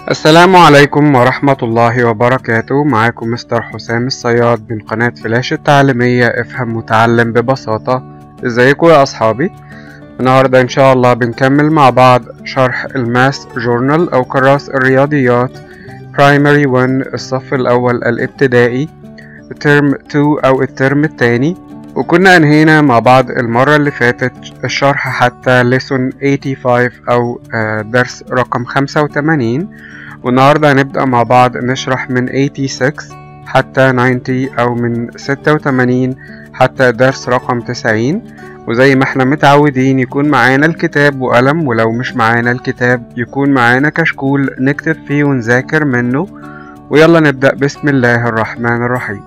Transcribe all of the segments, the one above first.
السلام عليكم ورحمة الله وبركاته معاكم مستر حسام الصياد من قناة فلاش التعليمية افهم وتعلم ببساطة ازيكم يا اصحابي النهاردة ان شاء الله بنكمل مع بعض شرح الماس جورنال او كراس الرياضيات برايمري 1 الصف الاول الابتدائي ترم 2 او الترم الثاني وكنا انهينا مع بعض المرة اللي فاتت الشرح حتى ليسون 85 او آه، درس رقم 85 والنهاردة هنبدأ مع بعض نشرح من 86 حتى 90 او من 86 حتى درس رقم 90 وزي ما احنا متعودين يكون معانا الكتاب وقلم ولو مش معانا الكتاب يكون معانا كشكول نكتب فيه ونذاكر منه ويلا نبدأ بسم الله الرحمن الرحيم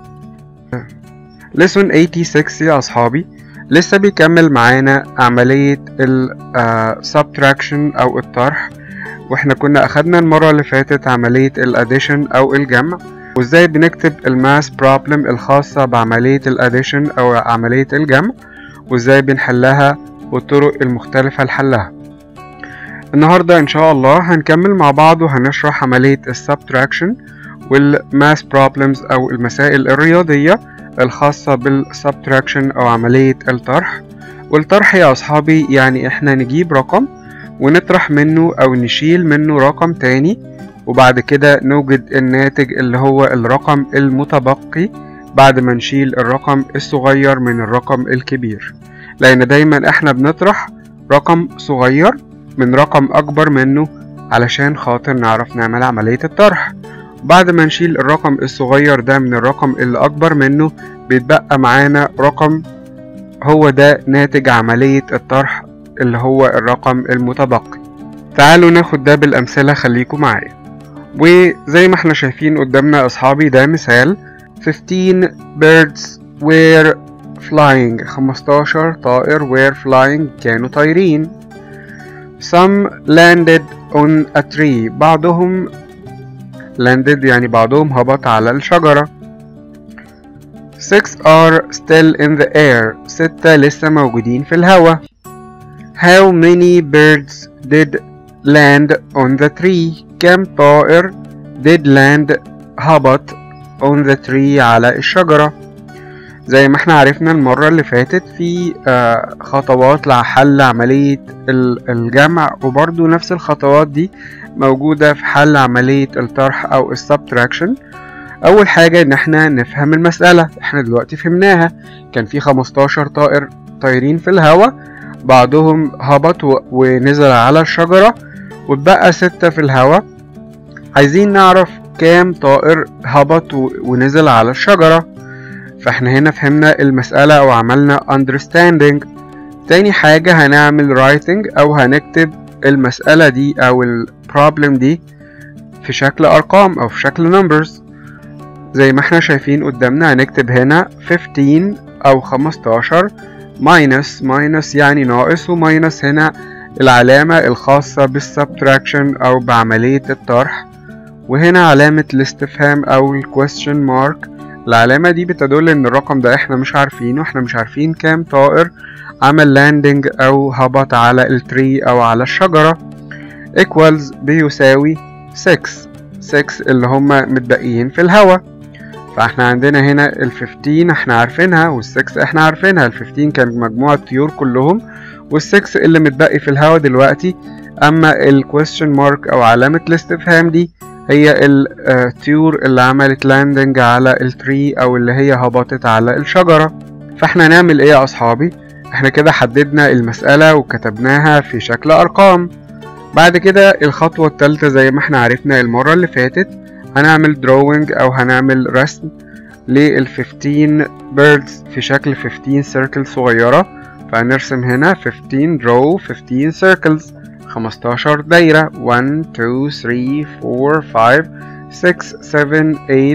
ليسون 86 يا أصحابي لسه بيكمل معانا عملية ال uh, subtraction أو الطرح واحنا كنا أخدنا المرة اللي فاتت عملية الاديشن أو الجمع وازاي بنكتب الماس بروبلم الخاصة بعملية الاديشن أو عملية الجمع وازاي بنحلها والطرق المختلفة لحلها النهاردة إن شاء الله هنكمل مع بعض وهنشرح عملية السبتراكشن والماس بروبلمز أو المسائل الرياضية الخاصة بالسبتراكشن أو عملية الطرح والطرح يا أصحابي يعني إحنا نجيب رقم ونطرح منه أو نشيل منه رقم تاني وبعد كده نوجد الناتج اللي هو الرقم المتبقي بعد ما نشيل الرقم الصغير من الرقم الكبير لأن دايما إحنا بنطرح رقم صغير من رقم أكبر منه علشان خاطر نعرف نعمل عملية الطرح بعد ما نشيل الرقم الصغير ده من الرقم اللي أكبر منه بيتبقى معانا رقم هو ده ناتج عملية الطرح اللي هو الرقم المتبقي تعالوا ناخد ده بالأمثلة خليكم معايا وزي ما احنا شايفين قدامنا أصحابي ده مثال 15 birds were flying 15 طائر were flying كانوا طايرين some landed on a tree بعضهم landed يعني بعضهم هبط على الشجرة six are still in the air ستة لسه موجودين في الهواء how many birds did land on the tree كم طائر did land هبط on the tree على الشجرة زي ما احنا عرفنا المرة اللي فاتت في آه خطوات لحل عملية الجمع وبرضو نفس الخطوات دي موجودة في حل عملية الطرح أو السبتراكشن أول حاجة إن احنا نفهم المسألة احنا دلوقتي فهمناها كان في 15 طائر طايرين في الهواء بعضهم هبط ونزل على الشجرة واتبقى ستة في الهواء عايزين نعرف كام طائر هبط ونزل على الشجرة فاحنا هنا فهمنا المسألة أو عملنا understanding تاني حاجة هنعمل writing أو هنكتب المسألة دي أو البروبلم دي في شكل أرقام أو في شكل numbers زي ما احنا شايفين قدامنا هنكتب هنا 15 أو 15 minus minus يعني ناقص وماينس هنا العلامة الخاصة بالسبتراكشن أو بعملية الطرح وهنا علامة الاستفهام أو الكويستشن مارك العلامة دي بتدل إن الرقم ده إحنا مش عارفينه إحنا مش عارفين كام طائر عمل لاندنج أو هبط على التري أو على الشجرة equals بيساوي 6 6 اللي هما متبقيين في الهواء فاحنا عندنا هنا ال 15 احنا عارفينها وال 6 احنا عارفينها ال 15 كان مجموع الطيور كلهم وال 6 اللي متبقي في الهواء دلوقتي اما ال question mark او علامة الاستفهام دي هي الطيور اللي عملت لاندنج على التري او اللي هي هبطت على الشجرة فاحنا نعمل ايه يا اصحابي احنا كده حددنا المسألة وكتبناها في شكل ارقام بعد كده الخطوة التالتة زي ما احنا عرفنا المرة اللي فاتت هنعمل drawing او هنعمل رسم لل 15 birds في شكل 15 circle صغيرة فهنرسم هنا 15 draw 15 circles 15 دايرة 1 2 3 4 5 6 7 8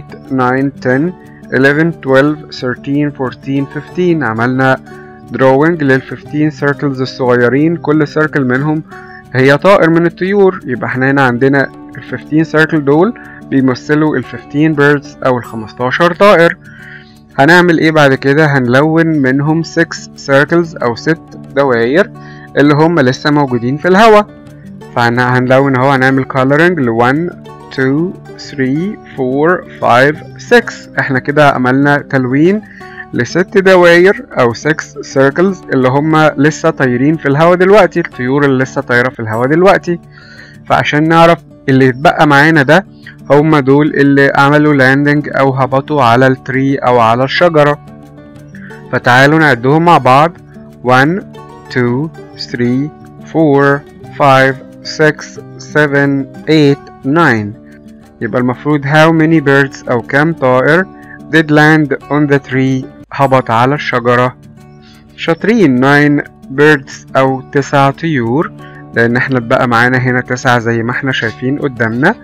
9 10 11 12 13 14 15 عملنا drawing لل 15 circles الصغيرين كل circle منهم هي طائر من الطيور يبقى احنا هنا عندنا ال 15 circle دول بيمثلوا ال 15 birds او ال 15 طائر هنعمل ايه بعد كده هنلون منهم 6 circles او 6 دواير اللي هم لسه موجودين في الهواء فهنلون اهو هنعمل coloring ل 1 2 3 4 5 6 احنا كده عملنا تلوين لست دواير او 6 سيركلز اللي هم لسه طايرين في الهواء دلوقتي الطيور اللي لسه طايره في الهواء دلوقتي فعشان نعرف اللي اتبقى معانا ده هم دول اللي عملوا لاندنج او هبطوا على التري او على الشجره فتعالوا نعدهم مع بعض 1 2 3 4 5 6 7 8 9 يبقى المفروض how many birds أو كم طائر did land on the tree هبط على الشجرة شاطرين 9 birds أو تسع طيور لأن احنا اتبقى معانا هنا تسعة زي ما احنا شايفين قدامنا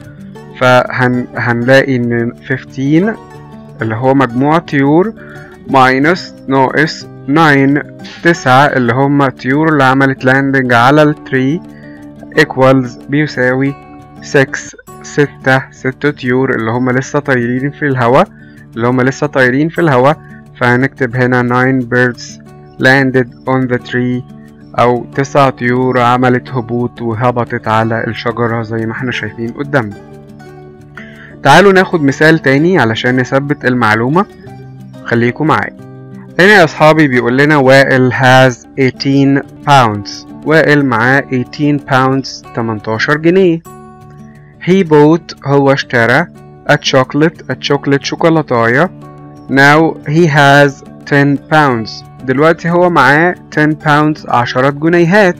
فهنلاقي ان 15 اللي هو مجموع طيور minus ناقص 9 تسعة اللي هم الطيور اللي عملت لاندنج على التري equals بيساوي 6 ستة ستة طيور اللي هم لسه طايرين في الهواء اللي هم لسه طايرين في الهواء فهنكتب هنا 9 birds landed on the tree أو تسع طيور عملت هبوط وهبطت على الشجرة زي ما احنا شايفين قدامنا تعالوا ناخد مثال تاني علشان نثبت المعلومة خليكم معايا هنا يا أصحابي بيقول لنا وائل has 18 pounds وائل معاه 18 pounds 18 جنيه he bought هو اشترى a chocolate a chocolate شوكولاتاية now he has 10 pounds دلوقتي هو معاه 10 pounds عشرة جنيهات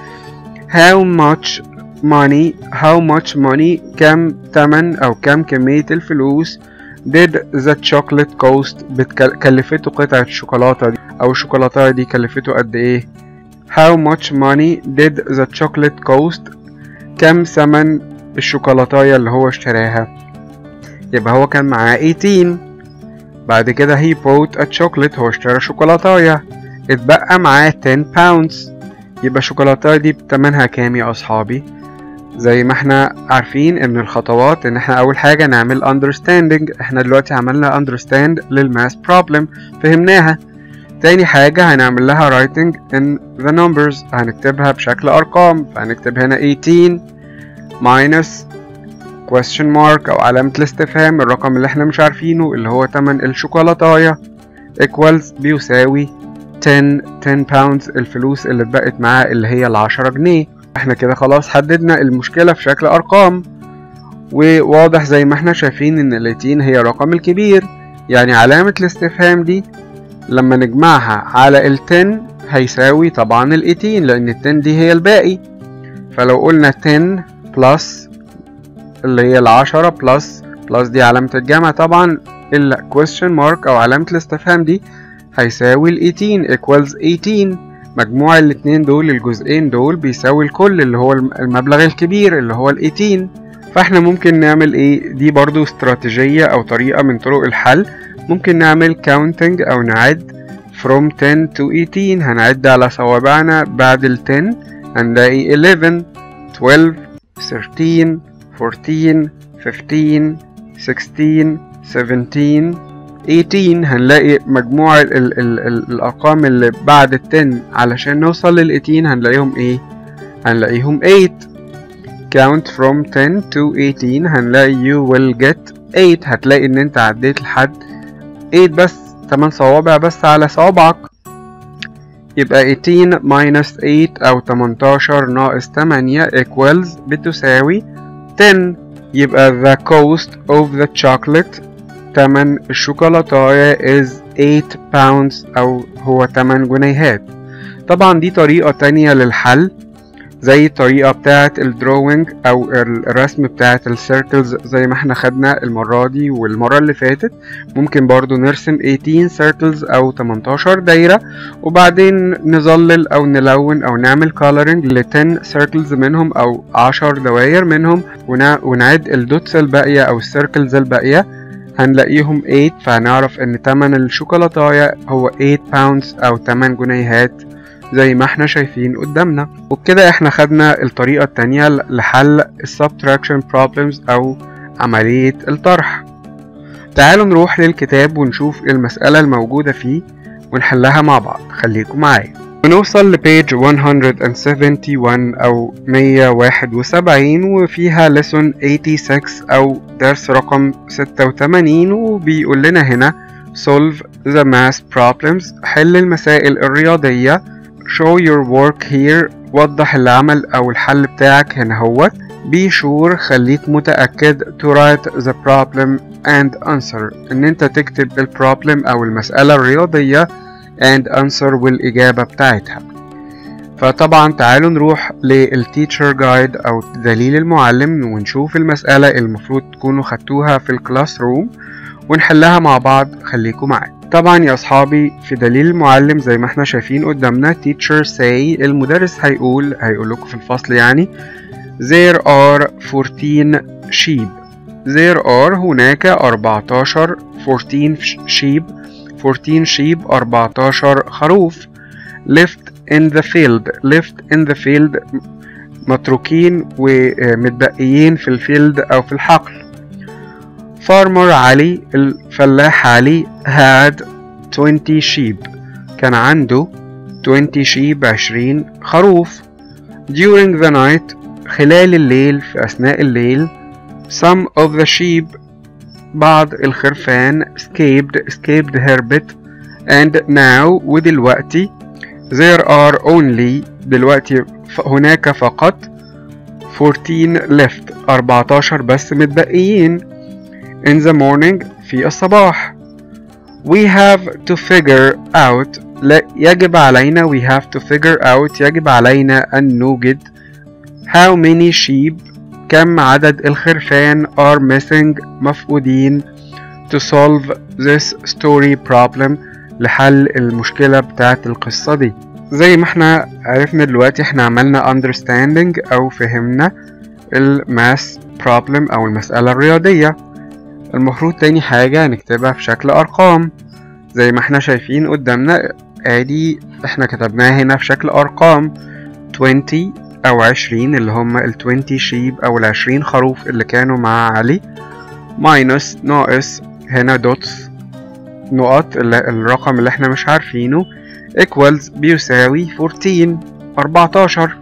how much money how much money كم تمن أو كم كمية الفلوس did the chocolate cost كلفته قطعة الشوكولاتة دي أو الشوكولاتة دي كلفته قد إيه how much money did the chocolate cost كم ثمن الشوكولاتاية اللي هو اشتراها يبقى هو كان معاه 18 بعد كده he bought a chocolate هو اشترى شوكولاتاية اتبقى معاه 10 pounds يبقى الشوكولاتاية دي بتمنها كام يا أصحابي زي ما احنا عارفين ان الخطوات ان احنا اول حاجة نعمل understanding احنا دلوقتي عملنا understand للماس problem فهمناها تاني حاجة هنعمل لها writing in the numbers هنكتبها بشكل أرقام فهنكتب هنا 18 minus question mark أو علامة الاستفهام الرقم اللي احنا مش عارفينه اللي هو تمن الشوكولاتاية equals بيساوي 10 10 pounds الفلوس اللي اتبقت معاه اللي هي العشرة جنيه احنا كده خلاص حددنا المشكلة في شكل أرقام وواضح زي ما احنا شايفين ان ال 18 هي الرقم الكبير يعني علامة الاستفهام دي لما نجمعها على ال 10 هيساوي طبعا ال 18 لأن ال 10 دي هي الباقي فلو قلنا 10 بلس اللي هي العشرة بلس بلس دي علامة الجمع طبعا ال question mark أو علامة الاستفهام دي هيساوي ال 18 equals 18 مجموع الاتنين دول الجزئين دول بيساوي الكل اللي هو المبلغ الكبير اللي هو ال 18 فاحنا ممكن نعمل ايه دي برضو استراتيجية او طريقة من طرق الحل ممكن نعمل counting او نعد from 10 to 18 هنعد على صوابعنا بعد ال 10 هنلاقي 11 12 13 14 15 16 17 18 هنلاقي مجموع ال ال ال الأرقام اللي بعد ال 10 علشان نوصل لل 18 هنلاقيهم إيه؟ هنلاقيهم 8 count from 10 to 18 هنلاقي you will get 8 هتلاقي إن أنت عديت لحد 8 بس 8 صوابع بس على صوابعك يبقى 18 minus 8 أو 18 ناقص 8 equals بتساوي 10 يبقى the cost of the chocolate تمن الشوكولاتاية is 8 pounds أو هو 8 جنيهات طبعا دي طريقة تانية للحل زي الطريقة بتاعة الدروينج أو الرسم بتاعة السيركلز زي ما احنا خدنا المرة دي والمرة اللي فاتت ممكن برضو نرسم 18 سيركلز أو 18 دايرة وبعدين نظلل أو نلون أو نعمل coloring ل 10 سيركلز منهم أو 10 دواير منهم ونعد الدوتس الباقية أو السيركلز الباقية هنلاقيهم 8 فهنعرف ان تمن الشوكولاتاية هو 8 باوندز او 8 جنيهات زي ما احنا شايفين قدامنا وبكده احنا خدنا الطريقة التانية لحل السبتراكشن problems او عملية الطرح تعالوا نروح للكتاب ونشوف المسألة الموجودة فيه ونحلها مع بعض خليكم معايا ونوصل لبيج 171 أو 171 وفيها lesson 86 أو درس رقم 86 وبيقول لنا هنا solve the math problems حل المسائل الرياضية show your work here وضح العمل أو الحل بتاعك هنا هو be sure خليك متأكد to write the problem and answer إن أنت تكتب البروبلم أو المسألة الرياضية and answer والإجابة بتاعتها فطبعا تعالوا نروح للتيتشر جايد أو دليل المعلم ونشوف المسألة المفروض تكونوا خدتوها في الكلاس روم ونحلها مع بعض خليكم معايا طبعا يا أصحابي في دليل المعلم زي ما احنا شايفين قدامنا teacher say المدرس هيقول هيقول لكم في الفصل يعني there are 14 sheep there are هناك 14 14 sheep 14 sheep 14 خروف left in the field left in the field متروكين ومتبقيين في الفيلد أو في الحقل farmer علي الفلاح علي had 20 sheep كان عنده 20 sheep 20 خروف during the night خلال الليل في أثناء الليل some of the sheep بعض الخرفان escaped escaped هربت and now ودلوقتي there are only دلوقتي هناك فقط 14 left 14 بس متبقيين in the morning في الصباح we have to figure out لا يجب علينا we have to figure out يجب علينا أن نوجد how many sheep كم عدد الخرفان are missing مفقودين to solve this story problem لحل المشكلة بتاعت القصة دي زي ما احنا عرفنا دلوقتي احنا عملنا understanding او فهمنا الماس problem او المسألة الرياضية المفروض تاني حاجة نكتبها في شكل أرقام زي ما احنا شايفين قدامنا ادي احنا كتبناها هنا في شكل أرقام 20 أو 20 اللي هما ال 20 شيب أو ال 20 خروف اللي كانوا مع علي ماينس ناقص هنا دوتس نقط الرقم اللي احنا مش عارفينه equals بيساوي 14 14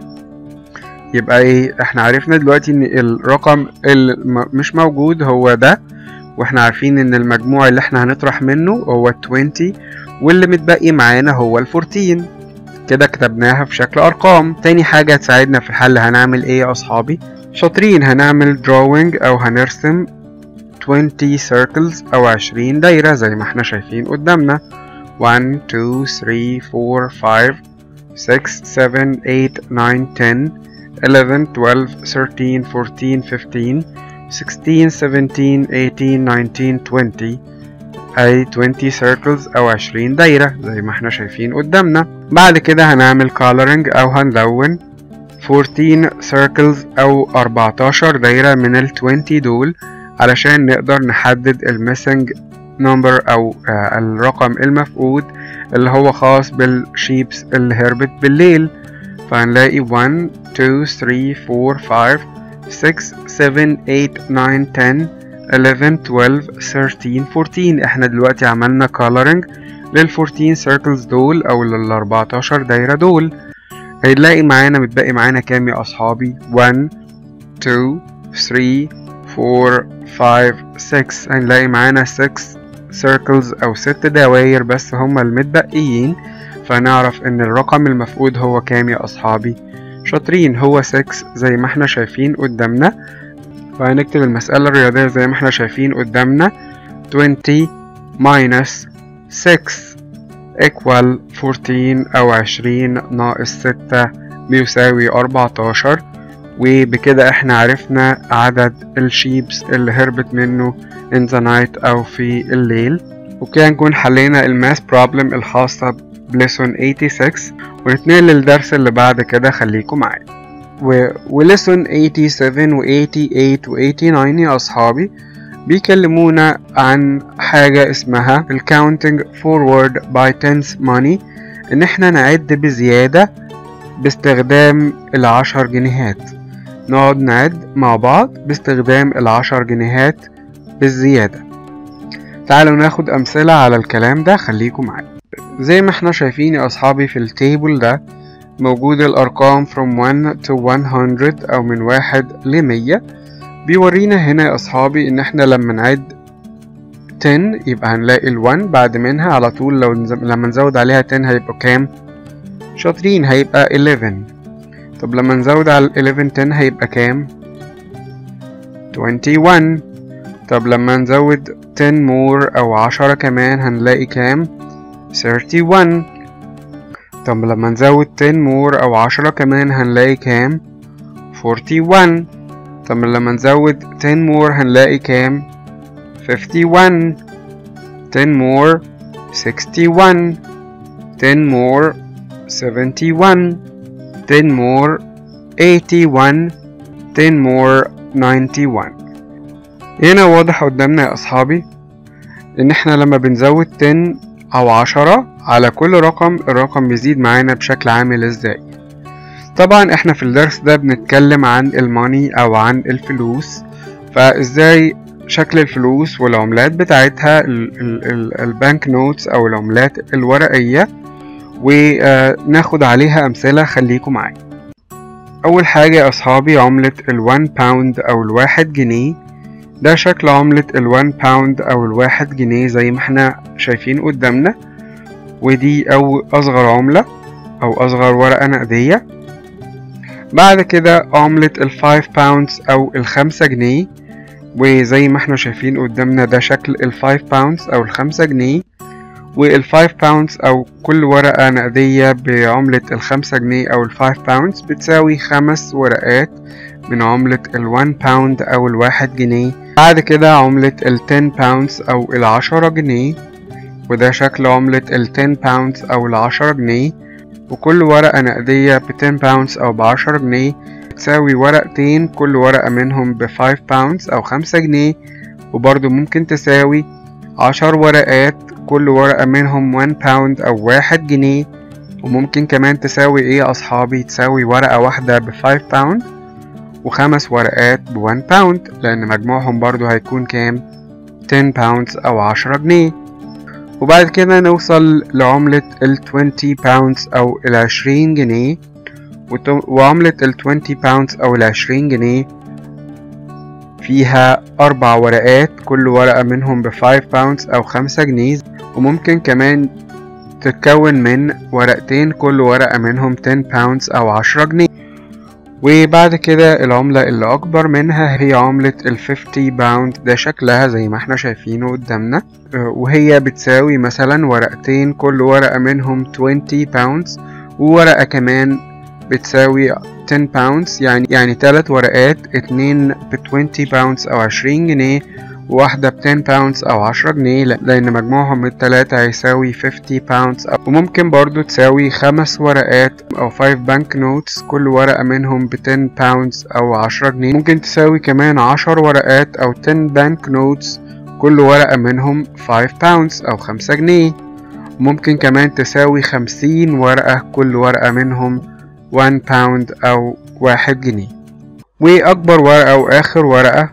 يبقى ايه احنا عرفنا دلوقتي ان الرقم اللي مش موجود هو ده واحنا عارفين ان المجموع اللي احنا هنطرح منه هو 20 واللي متبقي معانا هو ال 14 كده كتبناها في شكل ارقام تاني حاجة تساعدنا في الحل هنعمل ايه يا اصحابي شاطرين هنعمل drawing او هنرسم 20 circles او 20 دايرة زي ما احنا شايفين قدامنا 1 2 3 4 5 6 7 8 9 10 11 12 13 14 15 16 17 18 19 20 أي 20 circles أو 20 دايرة زي ما احنا شايفين قدامنا بعد كده هنعمل coloring أو هنلون 14 circles أو 14 دايرة من ال 20 دول علشان نقدر نحدد الميسنج نمبر أو آه الرقم المفقود اللي هو خاص بالشيبس اللي هربت بالليل فهنلاقي 1 2 3 4 5 6 7 8 9 10 11 12 13 14 احنا دلوقتي عملنا coloring لل 14 circles دول او لل 14 دايرة دول هنلاقي معانا متبقي معانا كام يا اصحابي 1 2 3 4 5 6 هنلاقي معانا 6 circles او 6 دواير بس هما المتبقيين فنعرف ان الرقم المفقود هو كام يا اصحابي شاطرين هو 6 زي ما احنا شايفين قدامنا فهنكتب المسألة الرياضية زي ما احنا شايفين قدامنا 20 minus 6 equal 14 أو 20 ناقص 6 بيساوي 14 وبكده احنا عرفنا عدد الشيبس اللي هربت منه in the night أو في الليل وكده نكون حلينا الماس بروبلم الخاصة بليسون 86 ونتنقل للدرس اللي بعد كده خليكم معايا و... وليسون 87 و 88 و 89 يا أصحابي بيكلمونا عن حاجة اسمها ال counting forward by tens money إن احنا نعد بزيادة باستخدام العشر جنيهات نقعد نعد مع بعض باستخدام العشر جنيهات بالزيادة تعالوا ناخد أمثلة على الكلام ده خليكم معايا زي ما احنا شايفين يا أصحابي في التيبل ده موجود الأرقام from 1 to 100 أو من واحد لمية بيورينا هنا يا أصحابي إن احنا لما نعد 10 يبقى هنلاقي ال 1 بعد منها على طول لو نز... لما نزود عليها 10 هيبقى كام؟ شاطرين هيبقى 11 طب لما نزود على ال 11 10 هيبقى كام؟ 21 طب لما نزود 10 more أو عشرة كمان هنلاقي كام؟ 31 طب لما نزود 10 more أو عشرة كمان هنلاقي كام؟ 41 طب لما نزود 10 more هنلاقي كام؟ 51 10 more 61 10 more 71 10 more 81 10 more 91 هنا واضح قدامنا يا أصحابي إن إحنا لما بنزود 10 أو عشرة على كل رقم الرقم بيزيد معانا بشكل عامل إزاي طبعا إحنا في الدرس ده بنتكلم عن الماني أو عن الفلوس فإزاي شكل الفلوس والعملات بتاعتها البنك نوتس أو العملات الورقية وناخد عليها أمثلة خليكم معايا أول حاجة يا أصحابي عملة الوان باوند أو الواحد جنيه ده شكل عملة الوان باوند أو الواحد جنيه زي ما احنا شايفين قدامنا ودي أو أصغر عملة أو أصغر ورقة نقدية بعد كده عملة الفايف باوندز أو الخمسة جنيه وزي ما احنا شايفين قدامنا ده شكل الفايف باوندز أو الخمسة جنيه والفايف باوندز أو كل ورقة نقدية بعملة الخمسة جنيه أو الفايف باوندز بتساوي خمس ورقات من عملة الوان باوند أو الواحد جنيه بعد كده عملة التن باوندز أو العشرة جنيه وده شكل عملة التن باوندز أو العشرة جنيه وكل ورقة نقدية بتن باوندز أو بعشرة جنيه بتساوي ورقتين كل ورقة منهم بفايف باوندز أو خمسة جنيه وبرضو ممكن تساوي عشر ورقات كل ورقة منهم وان باوند أو واحد جنيه وممكن كمان تساوي ايه يا أصحابي تساوي ورقة واحدة بفايف باوند وخمس ورقات بوان باوند لأن مجموعهم برضو هيكون كام 10 باوندز أو عشرة جنيه وبعد كده نوصل لعملة ال 20 باوندز أو العشرين جنيه وعملة ال 20 باوندز أو العشرين جنيه فيها أربع ورقات كل ورقة منهم بفايف باوندز أو خمسة جنيه وممكن كمان تتكون من ورقتين كل ورقة منهم 10 باوندز أو عشرة جنيه وبعد كده العملة اللي أكبر منها هي عملة ال 50 باوند ده شكلها زي ما احنا شايفينه قدامنا وهي بتساوي مثلا ورقتين كل ورقة منهم 20 باوندز وورقة كمان بتساوي 10 باوندز يعني يعني تلات ورقات اتنين ب 20 باوندز أو 20 جنيه وواحدة ب 10 باوندز أو 10 جنيه لأن مجموعهم التلاتة هيساوي 50 باوندز وممكن برضو تساوي خمس ورقات أو 5 بانك نوتس كل ورقة منهم ب 10 باوندز أو 10 جنيه ممكن تساوي كمان 10 ورقات أو 10 بانك نوتس كل ورقة منهم 5 باوندز أو 5 جنيه ممكن كمان تساوي 50 ورقة كل ورقة منهم 1 باوند أو 1 جنيه وأكبر ورقة وآخر ورقة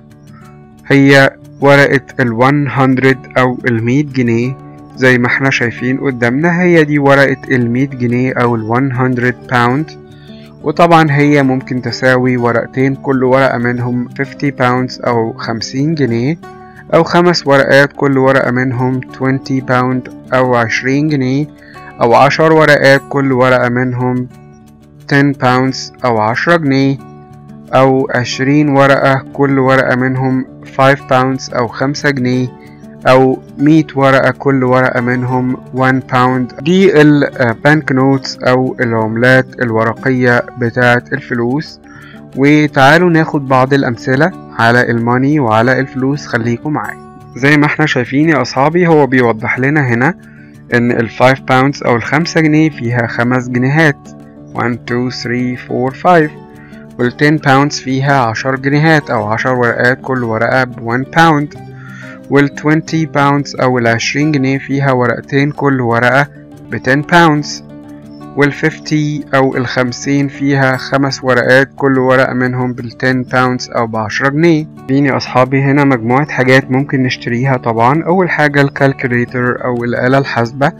هي ورقة ال 100 أو ال 100 جنيه زي ما احنا شايفين قدامنا هي دي ورقة ال 100 جنيه أو ال 100 باوند وطبعا هي ممكن تساوي ورقتين كل ورقة منهم 50 باوندز أو 50 جنيه أو خمس ورقات كل ورقة منهم 20 باوند أو 20 جنيه أو عشر ورقات كل ورقة منهم 10 باوندز أو 10 جنيه أو 20 ورقة كل ورقة منهم 5 باوندز أو 5 جنيه أو 100 ورقة كل ورقة منهم 1 باوند دي البانك نوتس أو العملات الورقية بتاعة الفلوس وتعالوا ناخد بعض الأمثلة على الماني وعلى الفلوس خليكم معايا زي ما احنا شايفين يا أصحابي هو بيوضح لنا هنا إن ال 5 باوندز أو الخمسة جنيه فيها خمس جنيهات 1 2 3 4 5 وال 10 باوندز فيها عشر جنيهات أو عشر ورقات كل ورقة ب 1 باوند وال 20 باوندز أو العشرين جنيه فيها ورقتين كل ورقة ب 10 باوندز وال 50 أو الخمسين فيها خمس ورقات كل ورقة منهم بال 10 باوندز أو بعشرة جنيه فين يا أصحابي هنا مجموعة حاجات ممكن نشتريها طبعا أول حاجة الكالكوليتر أو الآلة الحاسبة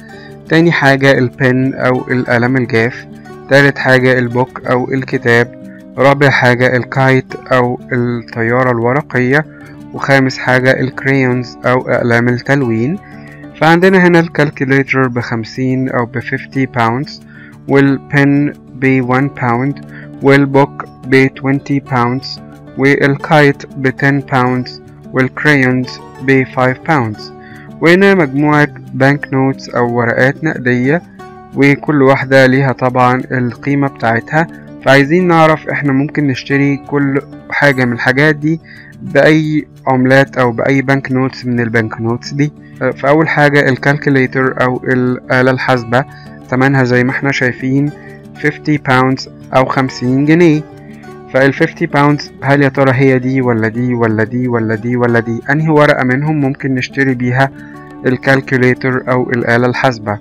تاني حاجة البن أو القلم الجاف تالت حاجة البوك أو الكتاب رابع حاجة الكايت أو الطيارة الورقية وخامس حاجة الكريونز أو أقلام التلوين فعندنا هنا الكالكوليتر بخمسين أو بفيفتي باوندز والبن بون باوند والبوك بتوينتي باوندز والكايت بتن باوندز والكريونز بفايف باوندز وهنا مجموعة بانك نوتس أو ورقات نقدية وكل واحدة ليها طبعا القيمة بتاعتها فعايزين نعرف احنا ممكن نشتري كل حاجة من الحاجات دي بأي عملات أو بأي بنك نوتس من البنك نوتس دي فأول حاجة الكالكوليتر أو الآلة الحاسبة تمنها زي ما احنا شايفين 50 باوندز أو 50 جنيه فال 50 باوندز هل يا ترى هي دي ولا دي ولا دي ولا دي ولا دي أنهي ورقة منهم ممكن نشتري بيها الكالكوليتر أو الآلة الحاسبة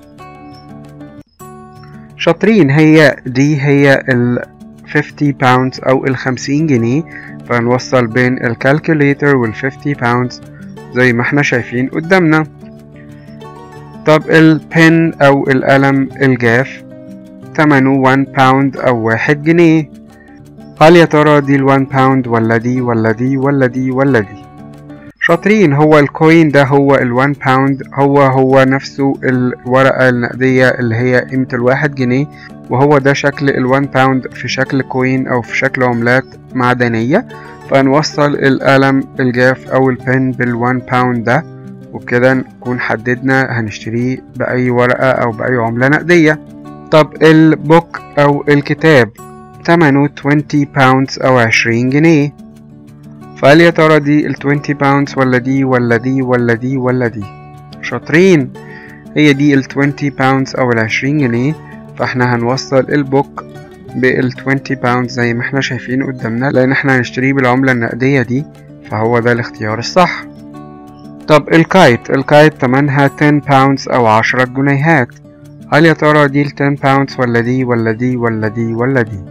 شاطرين هي دي هي ال 50 باوندز أو ال 50 جنيه فنوصل بين الكالكوليتر وال 50 باوندز زي ما احنا شايفين قدامنا طب البن أو القلم الجاف تمنه 1 باوند أو واحد جنيه هل يا ترى دي ال 1 باوند ولا دي ولا دي ولا دي ولا دي شاطرين هو الكوين ده هو ال 1 باوند هو هو نفسه الورقة النقدية اللي هي قيمة الواحد جنيه وهو ده شكل ال 1 باوند في شكل كوين أو في شكل عملات معدنية فنوصل القلم الجاف أو البن بال 1 باوند ده وبكده نكون حددنا هنشتريه بأي ورقة أو بأي عملة نقدية طب البوك أو الكتاب تمنه 20 باوندز أو 20 جنيه فهل يا ترى دي ال 20 باوندز ولا دي ولا دي ولا دي ولا دي شاطرين هي دي ال 20 باوندز أو ال 20 جنيه فاحنا هنوصل البوك بال 20 باوندز زي ما احنا شايفين قدامنا لأن احنا هنشتريه بالعملة النقدية دي فهو ده الاختيار الصح طب الكايت الكايت تمنها 10 باوندز أو 10 جنيهات هل يا ترى دي ال 10 باوندز ولا دي ولا دي ولا دي ولا دي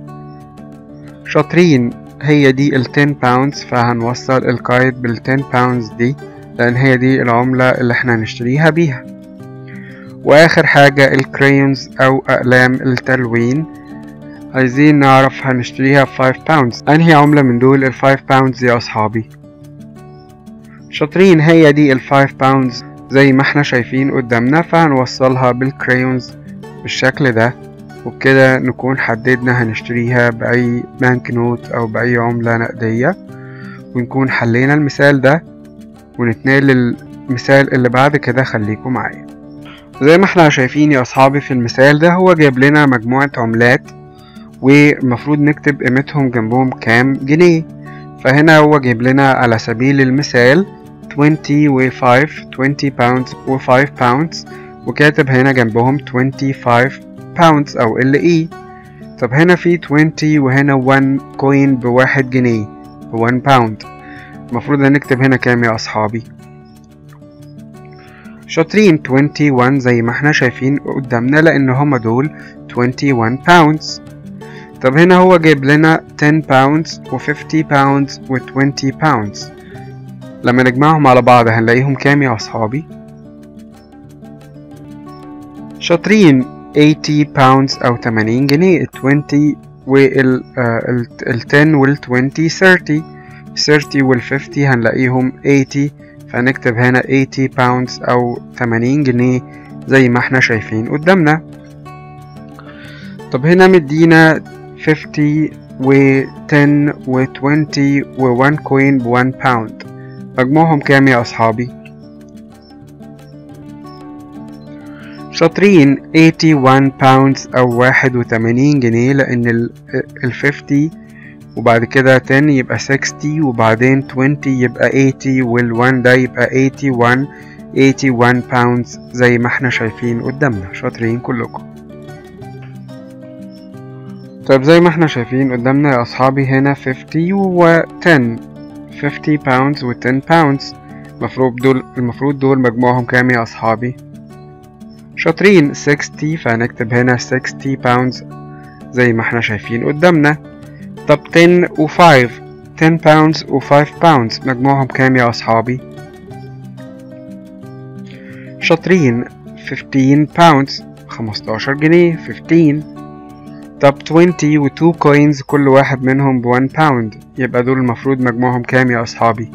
شاطرين هي دي ال 10 باوندز فهنوصل الكايت بال 10 باوندز دي لأن هي دي العملة اللي احنا هنشتريها بيها وآخر حاجة الكريونز أو أقلام التلوين عايزين نعرف هنشتريها ب 5 باوندز أنهي عملة من دول ال 5 باوندز يا أصحابي شاطرين هي دي ال 5 باوندز زي ما احنا شايفين قدامنا فهنوصلها بالكريونز بالشكل ده وبكده نكون حددنا هنشتريها بأي بانك نوت أو بأي عملة نقدية ونكون حلينا المثال ده ونتنقل للمثال اللي بعد كده خليكم معايا زي ما احنا شايفين يا أصحابي في المثال ده هو جايب لنا مجموعة عملات والمفروض نكتب قيمتهم جنبهم كام جنيه فهنا هو جايب لنا على سبيل المثال 20 و 5 20 باوندز و 5 باوندز وكاتب هنا جنبهم 25 باوندز أو ال اي طب هنا في 20 وهنا 1 كوين بواحد جنيه ب 1 باوند المفروض هنكتب هنا كام يا أصحابي شاطرين 21 زي ما احنا شايفين قدامنا لأن هما دول 21 باوندز طب هنا هو جايب لنا 10 باوندز و 50 باوندز و 20 باوندز لما نجمعهم على بعض هنلاقيهم كام يا أصحابي؟ شاطرين 80 باوندز أو 80 جنيه ال 20 وال ال 10 وال 20 30 30 وال 50 هنلاقيهم 80 فنكتب هنا 80 باوندز أو 80 جنيه زي ما احنا شايفين قدامنا طب هنا مدينا 50 و 10 و 20 و 1 كوين ب 1 باوند مجموعهم كام يا أصحابي؟ شاطرين 81 باوندز أو واحد وتمانين جنيه لأن ال 50 وبعد كده 10 يبقى 60 وبعدين 20 يبقى 80 وال 1 ده يبقى 81 81 باوندز زي ما احنا شايفين قدامنا شاطرين كلكم طيب زي ما احنا شايفين قدامنا يا أصحابي هنا 50 و 10 50 باوندز و 10 باوندز المفروض دول المفروض دول مجموعهم كام يا أصحابي؟ شاطرين 60 فهنكتب هنا 60 باوندز زي ما احنا شايفين قدامنا طب 10 و 5 10 باوندز و 5 باوندز مجموعهم كام يا أصحابي؟ شاطرين 15 pounds 15 جنيه 15 طب 20 و 2 coins كل واحد منهم ب 1 pound يبقى دول المفروض مجموعهم كام يا أصحابي؟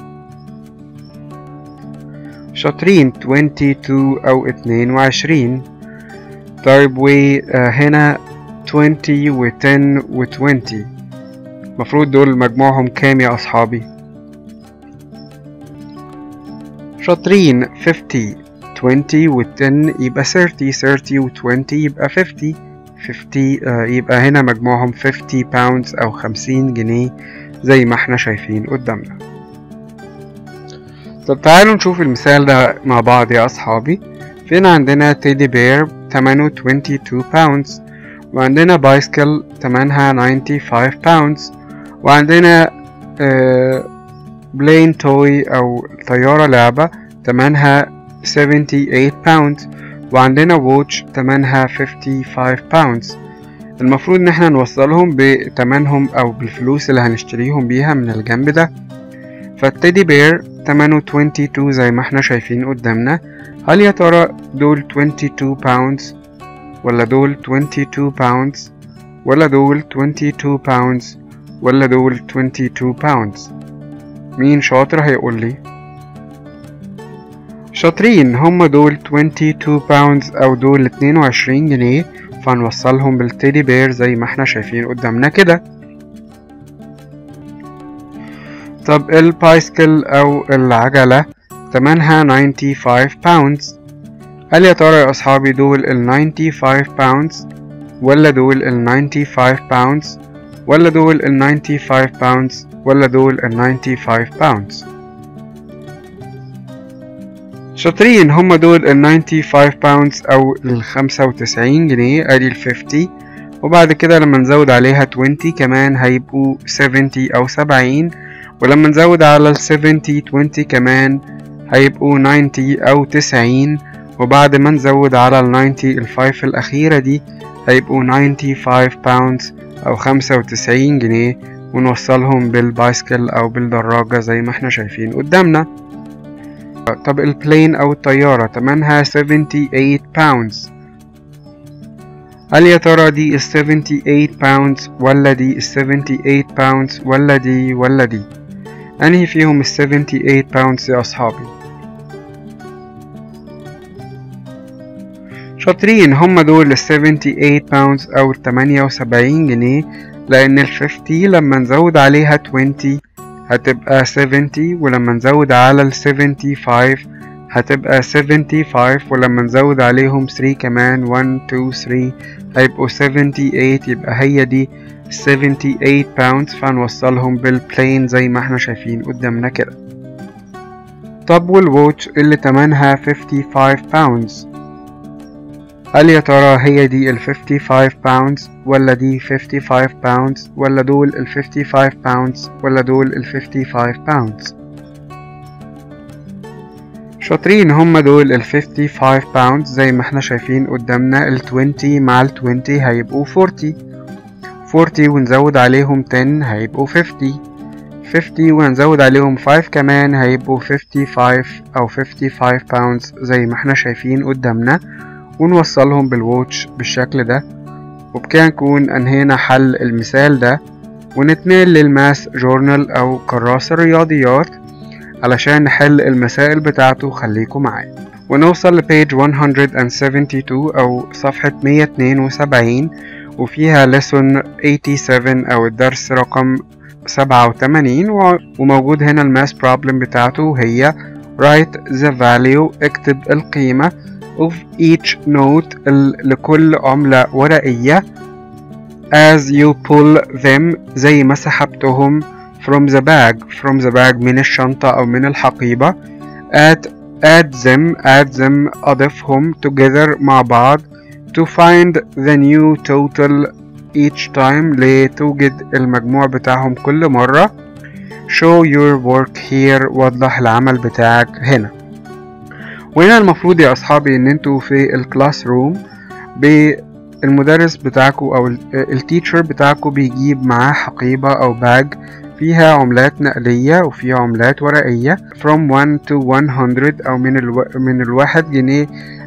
شاطرين 22 أو 22 طيب وهنا 20 و 10 و 20 المفروض دول مجموعهم كام يا أصحابي؟ شاطرين 50 20 و 10 يبقى 30 30 و 20 يبقى 50 50 آه يبقى هنا مجموعهم 50 باوندز أو 50 جنيه زي ما احنا شايفين قدامنا طب تعالوا نشوف المثال ده مع بعض يا أصحابي فين عندنا تيدي بير تمنه 22 باوندز وعندنا بايسكل تمنها 95 باوندز وعندنا بلين توي أو طيارة لعبة تمنها 78 باوندز وعندنا ووتش تمنها 55 باوندز المفروض ان احنا نوصلهم بتمنهم او بالفلوس اللي هنشتريهم بيها من الجنب ده فالتيدي بير تمنه 22 زي ما احنا شايفين قدامنا هل يا ترى دول 22 باوندز ولا دول 22 باوندز ولا دول 22 باوندز ولا دول 22 باوندز مين شاطر هيقول لي شاطرين هم دول 22 باوندز او دول 22 جنيه فنوصلهم بالتيدي بير زي ما احنا شايفين قدامنا كده طب البايسكل او العجلة تمنها 95 باوندز هل يا ترى يا أصحابي دول ال 95 باوندز ولا دول ال 95 باوندز ولا دول ال 95 باوندز ولا دول ال 95 باوندز شاطرين هم دول ال 95 باوندز أو ال 95 جنيه أدي ال 50 وبعد كده لما نزود عليها 20 كمان هيبقوا 70 أو 70 ولما نزود على ال 70 20 كمان هيبقوا 90 أو 90 وبعد ما نزود على ال 90 الفايف الأخيرة دي هيبقوا 95 باوندز أو 95 جنيه ونوصلهم بالبايسكل أو بالدراجة زي ما احنا شايفين قدامنا طب البلين أو الطيارة تمنها 78 باوندز هل يا ترى دي ال 78 باوندز ولا دي ال 78 باوندز ولا دي ولا دي أنهي فيهم ال 78 باوندز يا أصحابي شاطرين هم دول ال 78 باوندز أو ال 78 جنيه لأن ال 50 لما نزود عليها 20 هتبقى 70 ولما نزود على ال 75 هتبقى 75 ولما نزود عليهم 3 كمان 1 2 3 هيبقوا 78 يبقى هي دي 78 باوندز فهنوصلهم بالبلين زي ما احنا شايفين قدامنا كده طب والووتش اللي تمنها 55 باوندز هل يا ترى هي دي ال 55 باوندز ولا دي 55 باوندز ولا دول ال 55 باوندز ولا دول ال 55 باوندز شاطرين هم دول ال 55 باوندز زي ما احنا شايفين قدامنا ال 20 مع ال 20 هيبقوا 40 40 ونزود عليهم 10 هيبقوا 50 50 ونزود عليهم 5 كمان هيبقوا 55 أو 55 باوندز زي ما احنا شايفين قدامنا ونوصلهم بالووتش بالشكل ده وبكده نكون أنهينا حل المثال ده ونتنقل للماس جورنال أو كراسة الرياضيات علشان نحل المسائل بتاعته خليكم معايا ونوصل لبيج 172 أو صفحة 172 وفيها lesson 87 أو الدرس رقم 87 وموجود هنا الماس بروبلم بتاعته هي write the value اكتب القيمة of each note لكل عملة ورقية as you pull them زي ما سحبتهم from the bag from the bag من الشنطة أو من الحقيبة add add them add them أضفهم together مع بعض to find the new total each time لتوجد المجموع بتاعهم كل مرة show your work here وضح العمل بتاعك هنا وهنا المفروض يا أصحابي إن انتوا في الكلاس روم بالمدرس بتاعكم أو التيتشر بتاعكم بيجيب معاه حقيبة أو باج فيها عملات نقدية وفيها عملات ورقية from 1 to 100 أو من الو... من الواحد جنيه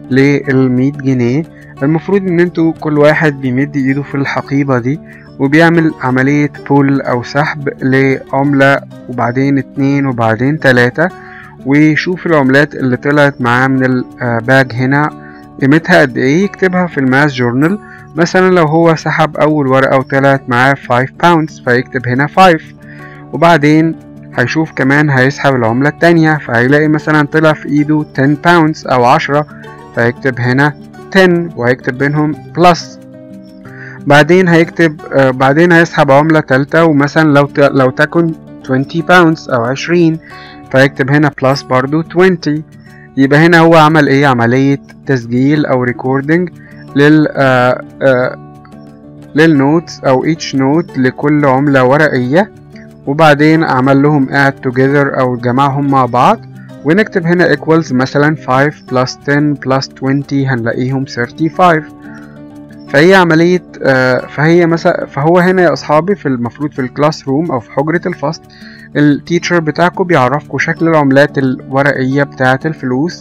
للمية جنيه المفروض ان انتوا كل واحد بيمد ايده في الحقيبة دي وبيعمل عملية بول او سحب لعملة وبعدين اتنين وبعدين تلاتة ويشوف العملات اللي طلعت معاه من الباج هنا قيمتها قد ايه يكتبها في الماس جورنال مثلا لو هو سحب اول ورقة وطلعت معاه 5 باوندز فيكتب هنا 5 وبعدين هيشوف كمان هيسحب العملة التانية فهيلاقي مثلا طلع في ايده 10 باوندز او 10 فيكتب هنا 10 وهيكتب بينهم بلس بعدين هيكتب آه بعدين هيسحب عملة تالتة ومثلا لو ت... لو تكن 20 باوندز او 20 فيكتب هنا بلس برضو 20 يبقى هنا هو عمل ايه عملية تسجيل او ريكوردنج لل آه آه للنوتس او each نوت لكل عملة ورقية وبعدين عمل لهم add together او جمعهم مع بعض ونكتب هنا equals مثلا 5 plus 10 plus 20 هنلاقيهم 35 فهي عملية آه فهي مثلا فهو هنا يا أصحابي في المفروض في الكلاس روم أو في حجرة الفصل التيتشر بتاعكم بيعرفكم شكل العملات الورقية بتاعة الفلوس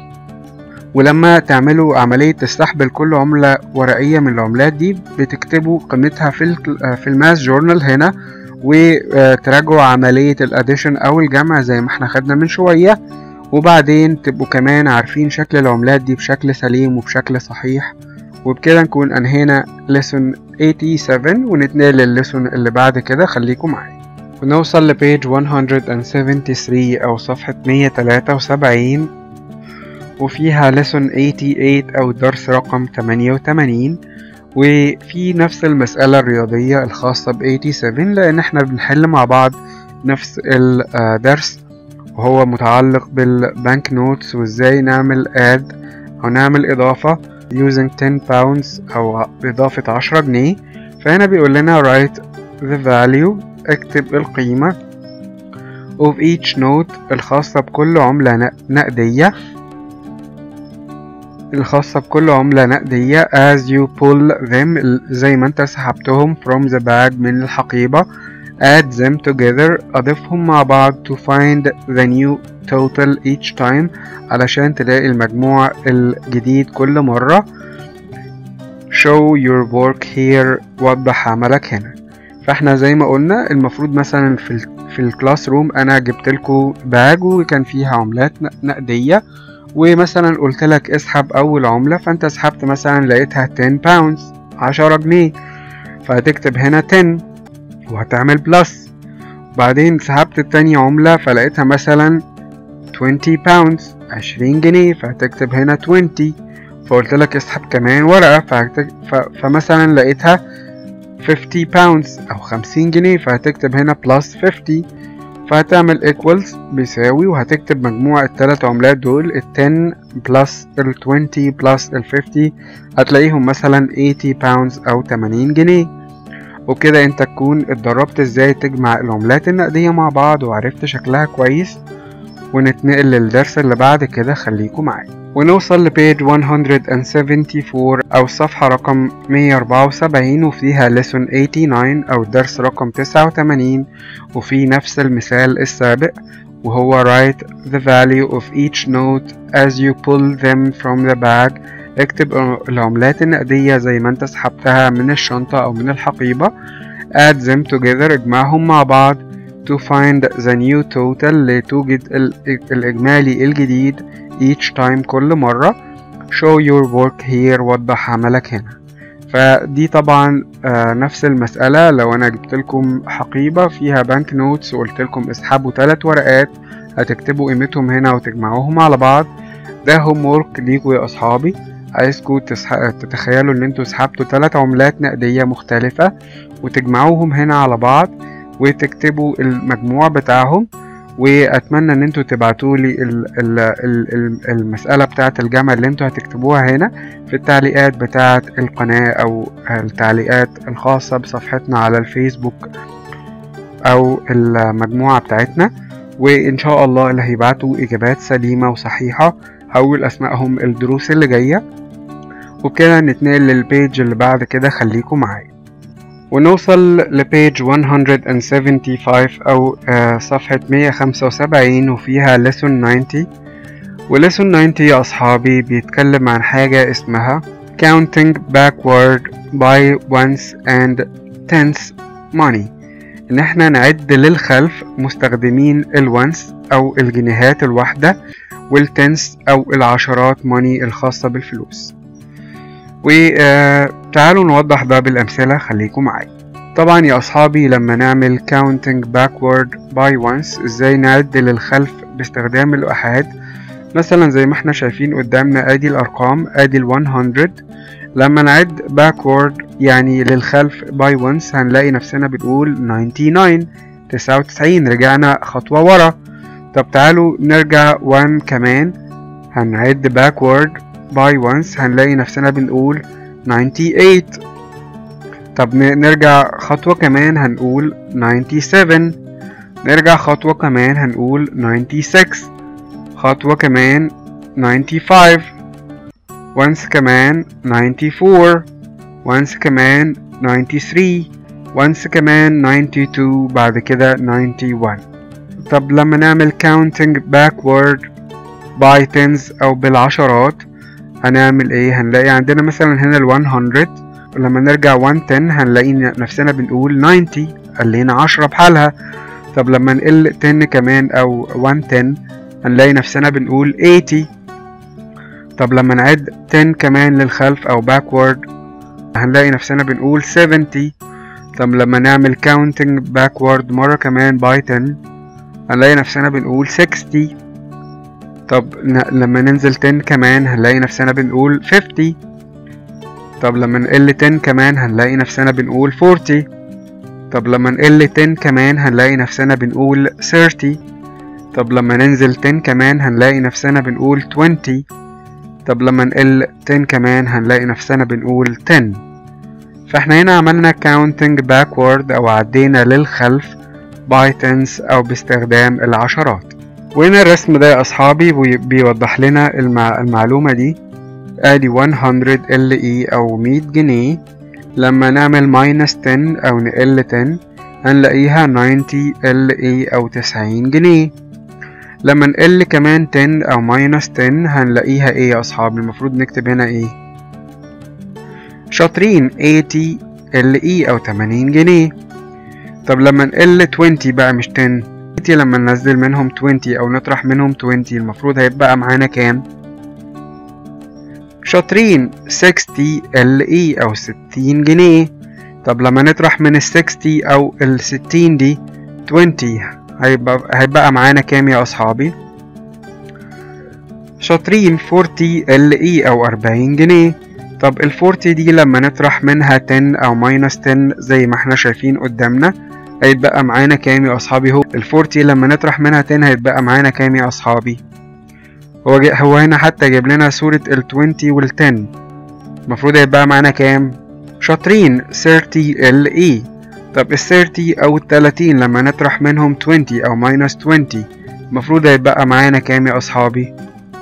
ولما تعملوا عملية السحب لكل عملة ورقية من العملات دي بتكتبوا قيمتها في في الماس جورنال هنا وتراجعوا عملية الاديشن أو الجمع زي ما احنا خدنا من شوية وبعدين تبقوا كمان عارفين شكل العملات دي بشكل سليم وبشكل صحيح وبكده نكون أنهينا lesson 87 ونتنقل للليسون اللي بعد كده خليكم معايا ونوصل لبيج 173 أو صفحة 173 وفيها lesson 88 أو درس رقم 88 وفي نفس المسألة الرياضية الخاصة ب 87 لأن احنا بنحل مع بعض نفس الدرس وهو متعلق بالبنك نوتس وازاي نعمل اد أو نعمل إضافة using 10 pounds أو إضافة 10 جنيه فهنا بيقول لنا write the value اكتب القيمة of each note الخاصة بكل عملة نقدية الخاصة بكل عملة نقدية as you pull them زي ما انت سحبتهم from the bag من الحقيبة add them together أضفهم مع بعض to find the new total each time علشان تلاقي المجموع الجديد كل مرة show your work here وضح عملك هنا فاحنا زي ما قلنا المفروض مثلا في ال في الكلاس روم انا جبت لكم باج وكان فيها عملات نقديه ومثلا قلت لك اسحب اول عمله فانت سحبت مثلا لقيتها 10 باوندز 10 جنيه فهتكتب هنا 10 وهتعمل بلس بعدين سحبت التانية عملة فلقيتها مثلا 20 باوندز 20 جنيه فهتكتب هنا 20 فقلت لك اسحب كمان ورقة فهتك... ف... فمثلا لقيتها 50 باوندز أو 50 جنيه فهتكتب هنا بلس 50 فهتعمل equals بيساوي وهتكتب مجموع التلات عملات دول ال 10 بلس ال 20 بلس ال 50 هتلاقيهم مثلا 80 باوندز أو 80 جنيه وبكده انت تكون اتدربت ازاي تجمع العملات النقدية مع بعض وعرفت شكلها كويس ونتنقل للدرس اللي بعد كده خليكم معايا ونوصل لبيج 174 أو الصفحة رقم 174 وفيها lesson 89 أو الدرس رقم 89 وفي نفس المثال السابق وهو write the value of each note as you pull them from the bag اكتب العملات النقدية زي ما انت سحبتها من الشنطة أو من الحقيبة add them together اجمعهم مع بعض to find the new total لتوجد الإجمالي الجديد each time كل مرة show your work here وضح عملك هنا فدي طبعا آه نفس المسألة لو أنا جبت لكم حقيبة فيها بنك نوتس وقلت لكم اسحبوا ثلاث ورقات هتكتبوا قيمتهم هنا وتجمعوهم على بعض ده هوم وورك ليكوا يا أصحابي عايزكوا تسح... تتخيلوا ان انتوا سحبتوا ثلاث عملات نقدية مختلفة وتجمعوهم هنا على بعض وتكتبوا المجموع بتاعهم واتمنى ان انتوا تبعتوا لي المسألة بتاعة الجمع اللي انتوا هتكتبوها هنا في التعليقات بتاعة القناة او التعليقات الخاصة بصفحتنا على الفيسبوك او المجموعة بتاعتنا وان شاء الله اللي هيبعتوا اجابات سليمة وصحيحة هقول اسمائهم الدروس اللي جاية وبكده نتنقل للبيج اللي بعد كده خليكم معايا ونوصل لبيج 175 أو صفحة 175 وفيها lesson 90 وليسون 90 يا أصحابي بيتكلم عن حاجة اسمها counting backward by ones and tenths money إن احنا نعد للخلف مستخدمين الونس أو الجنيهات الواحدة والتنس أو العشرات ماني الخاصة بالفلوس وتعالوا نوضح ده بالأمثلة خليكم معايا طبعا يا أصحابي لما نعمل counting backward by ones ازاي نعد للخلف باستخدام الأحاد مثلا زي ما احنا شايفين قدامنا ادي الأرقام ادي ال 100 لما نعد backward يعني للخلف by ones هنلاقي نفسنا بنقول 99 99 رجعنا خطوة ورا طب تعالوا نرجع 1 كمان هنعد backward by ones هنلاقي نفسنا بنقول 98 طب نرجع خطوة كمان هنقول 97 نرجع خطوة كمان هنقول 96 خطوة كمان 95 once كمان 94 once كمان 93 once كمان 92 بعد كده 91 طب لما نعمل counting backward by tens أو بالعشرات هنعمل ايه هنلاقي عندنا مثلا هنا ال 100 ولما نرجع 110 هنلاقي نفسنا بنقول 90 قلينا 10 بحالها طب لما نقل 10 كمان أو 110 هنلاقي نفسنا بنقول 80 طب لما نعد 10 كمان للخلف أو backward هنلاقي نفسنا بنقول 70 طب لما نعمل counting backward مرة كمان by 10 هنلاقي نفسنا بنقول 60 طب لما ننزل 10 كمان هنلاقي نفسنا بنقول 50 طب لما نقل 10 كمان هنلاقي نفسنا بنقول 40 طب لما نقل 10 كمان هنلاقي نفسنا بنقول 30 طب لما ننزل 10 كمان هنلاقي نفسنا بنقول 20 طب لما نقل 10 كمان هنلاقي نفسنا بنقول 10 فاحنا هنا عملنا counting backward او عدينا للخلف by tens او باستخدام العشرات وهنا الرسم ده يا اصحابي بيوضح لنا المع... المعلومة دي ادي 100 ال اي او 100 جنيه لما نعمل minus 10 او نقل 10 هنلاقيها 90 ال اي او 90 جنيه لما نقل كمان 10 او minus 10 هنلاقيها ايه يا اصحابي المفروض نكتب هنا ايه شاطرين 80 ال اي او 80 جنيه طب لما نقل 20 بقى مش 10 لما ننزل منهم 20 او نطرح منهم 20 المفروض هيتبقى معانا كام شاطرين 60 ال اي او 60 جنيه طب لما نطرح من ال 60 او ال 60 دي 20 هيبقى هيبقى معانا كام يا اصحابي شاطرين 40 ال اي او 40 جنيه طب ال 40 دي لما نطرح منها 10 او ماينس 10 زي ما احنا شايفين قدامنا هيتبقى معانا كام يا اصحابي هو ال 40 لما نطرح منها 10 هيتبقى معانا كام يا اصحابي هو هو هنا حتى جايب لنا صورة ال 20 وال 10 المفروض هيتبقى معانا كام شاطرين 30 ال اي طب ال 30 او ال 30 لما نطرح منهم 20 او ماينس 20 المفروض هيتبقى معانا كام يا اصحابي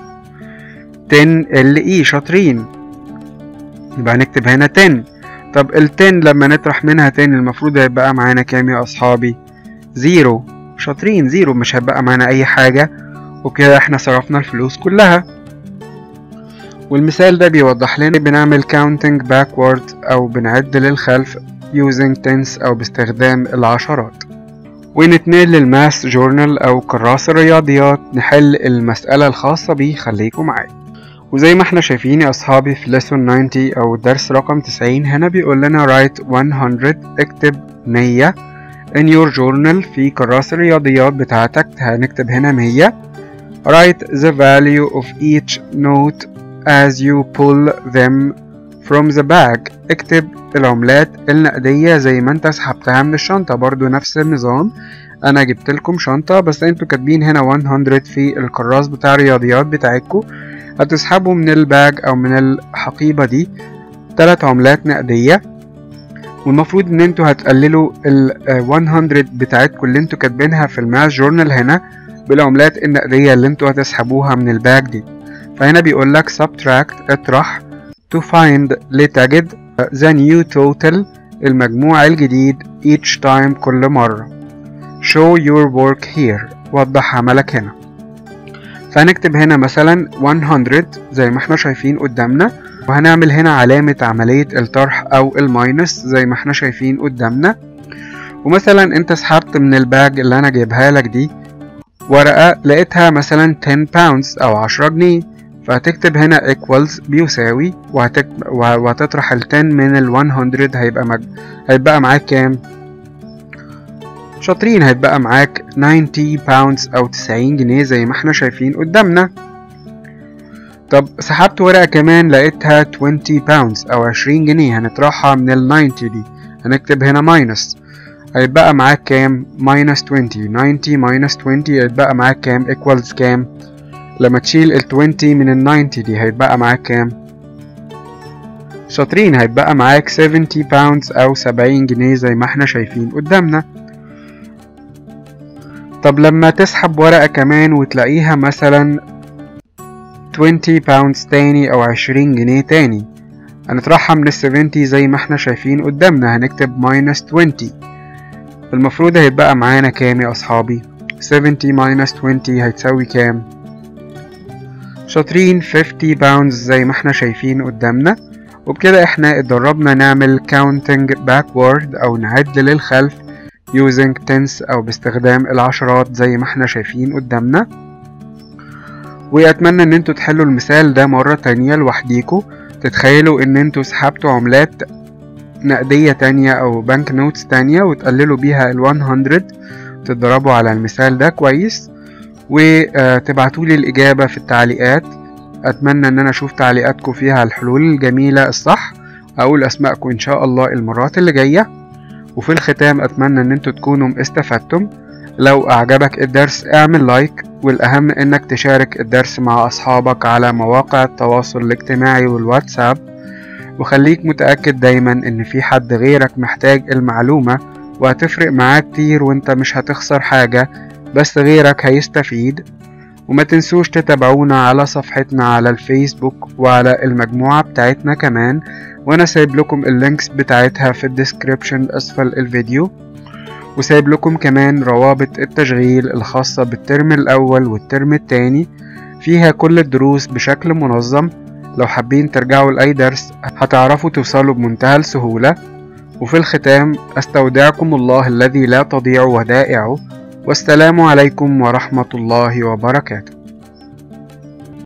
10 ال اي شاطرين يبقى هنكتب هنا 10 طب ال 10 لما نطرح منها 10 المفروض هيبقى معانا كام يا اصحابي زيرو شاطرين زيرو مش هيبقى معانا اي حاجة وكده احنا صرفنا الفلوس كلها والمثال ده بيوضح لنا بنعمل counting backward او بنعد للخلف using tens او باستخدام العشرات ونتنقل للماس جورنال او كراس الرياضيات نحل المسألة الخاصة بيه خليكم معايا وزي ما احنا شايفين يا اصحابي في lesson 90 او الدرس رقم 90 هنا بيقول لنا write 100 اكتب 100 in your journal في كراس الرياضيات بتاعتك هنكتب هنا 100 write the value of each note as you pull them from the bag اكتب العملات النقدية زي ما انت سحبتها من الشنطة برضو نفس النظام انا جبت لكم شنطة بس انتوا كاتبين هنا 100 في الكراس بتاع الرياضيات بتاعتكم هتسحبوا من الباج او من الحقيبة دي تلات عملات نقدية والمفروض ان انتوا هتقللوا ال 100 بتاعتكم اللي انتوا كاتبينها في الماس جورنال هنا بالعملات النقدية اللي انتوا هتسحبوها من الباج دي فهنا بيقول لك subtract اطرح to find لتجد the new total المجموع الجديد each time كل مرة show your work here وضح عملك هنا فهنكتب هنا مثلا 100 زي ما احنا شايفين قدامنا وهنعمل هنا علامة عملية الطرح أو الماينس زي ما احنا شايفين قدامنا ومثلا انت سحبت من الباج اللي انا جايبها لك دي ورقة لقيتها مثلا 10 باوندز أو 10 جنيه فهتكتب هنا equals بيساوي وهتك... وهتطرح ال 10 من ال 100 هيبقى مج... هيبقى معاك كام؟ شاطرين هيبقى معاك 90 باوندز أو 90 جنيه زي ما احنا شايفين قدامنا طب سحبت ورقة كمان لقيتها 20 باوندز أو 20 جنيه هنطرحها من ال 90 دي هنكتب هنا ماينس هيبقى معاك كام minus 20 90 minus 20 هيبقى معاك كام equals كام لما تشيل ال 20 من ال 90 دي هيبقى معاك كام شاطرين هيبقى معاك 70 باوندز أو 70 جنيه زي ما احنا شايفين قدامنا طب لما تسحب ورقة كمان وتلاقيها مثلا 20 باوندز تاني أو 20 جنيه تاني هنطرحها من ال 70 زي ما احنا شايفين قدامنا هنكتب minus 20 المفروض هيبقى معانا كام يا أصحابي 70 minus 20 هتساوي كام شاطرين 50 باوندز زي ما احنا شايفين قدامنا وبكده احنا اتدربنا نعمل counting backward أو نعد للخلف using tens أو باستخدام العشرات زي ما احنا شايفين قدامنا وأتمنى إن انتوا تحلوا المثال ده مرة تانية لوحديكوا تتخيلوا إن انتوا سحبتوا عملات نقدية تانية أو بنك نوتس تانية وتقللوا بيها ال 100 تتدربوا على المثال ده كويس وتبعتولي الإجابة في التعليقات أتمنى إن أنا أشوف تعليقاتكم فيها الحلول الجميلة الصح أقول أسماءكم إن شاء الله المرات اللي جاية وفي الختام أتمنى إن انتوا تكونوا استفدتم لو أعجبك الدرس اعمل لايك والأهم إنك تشارك الدرس مع أصحابك على مواقع التواصل الاجتماعي والواتساب وخليك متأكد دايما إن في حد غيرك محتاج المعلومة وهتفرق معاه كتير وانت مش هتخسر حاجة بس غيرك هيستفيد وما تنسوش تتابعونا على صفحتنا على الفيسبوك وعلى المجموعة بتاعتنا كمان وانا سايب لكم اللينكس بتاعتها في الديسكريبشن اسفل الفيديو وسايب لكم كمان روابط التشغيل الخاصة بالترم الأول والترم التاني فيها كل الدروس بشكل منظم لو حابين ترجعوا لأي درس هتعرفوا توصلوا بمنتهى السهولة وفي الختام أستودعكم الله الذي لا تضيع ودائعه والسلام عليكم ورحمة الله وبركاته